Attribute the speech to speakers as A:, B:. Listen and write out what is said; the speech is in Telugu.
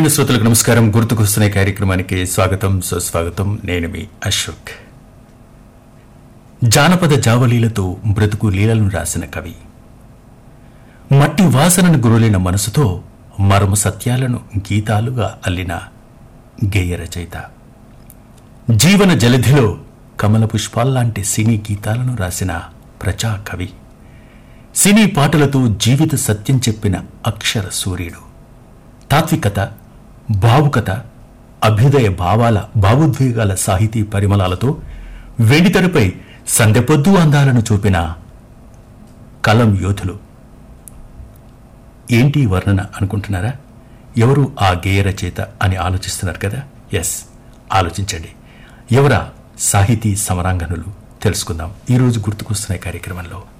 A: ఆత్మీయ శ్రోతలకు నమస్కారం గుర్తుకొస్తున్న కార్యక్రమానికి స్వాగతం సుస్వాగతం నేను మీ అశోక్ జానపద జావలీలతో బ్రతుకు లీలలను రాసిన కవి మట్టి వాసనను గురులైన మనసుతో మర్మ సత్యాలను గీతాలుగా అల్లిన గేయ రచయిత జీవన జలధిలో కమల పుష్పాల్లాంటి సినీ గీతాలను రాసిన ప్రజా కవి సినీ పాటలతో జీవిత సత్యం చెప్పిన అక్షర సూర్యుడు తాత్వికత భావుకత అభ్యుదయ భావాల భావోద్వేగాల సాహితీ పరిమళాలతో వెండితెరపై సందెపొద్దు అందాలను చూపిన కలం యోధులు ఏంటి ఈ వర్ణన అనుకుంటున్నారా ఎవరు ఆ గేయ రచయిత అని ఆలోచిస్తున్నారు కదా ఎస్ ఆలోచించండి ఎవరా సాహితీ సమరాంగనులు తెలుసుకుందాం ఈరోజు గుర్తుకొస్తున్న కార్యక్రమంలో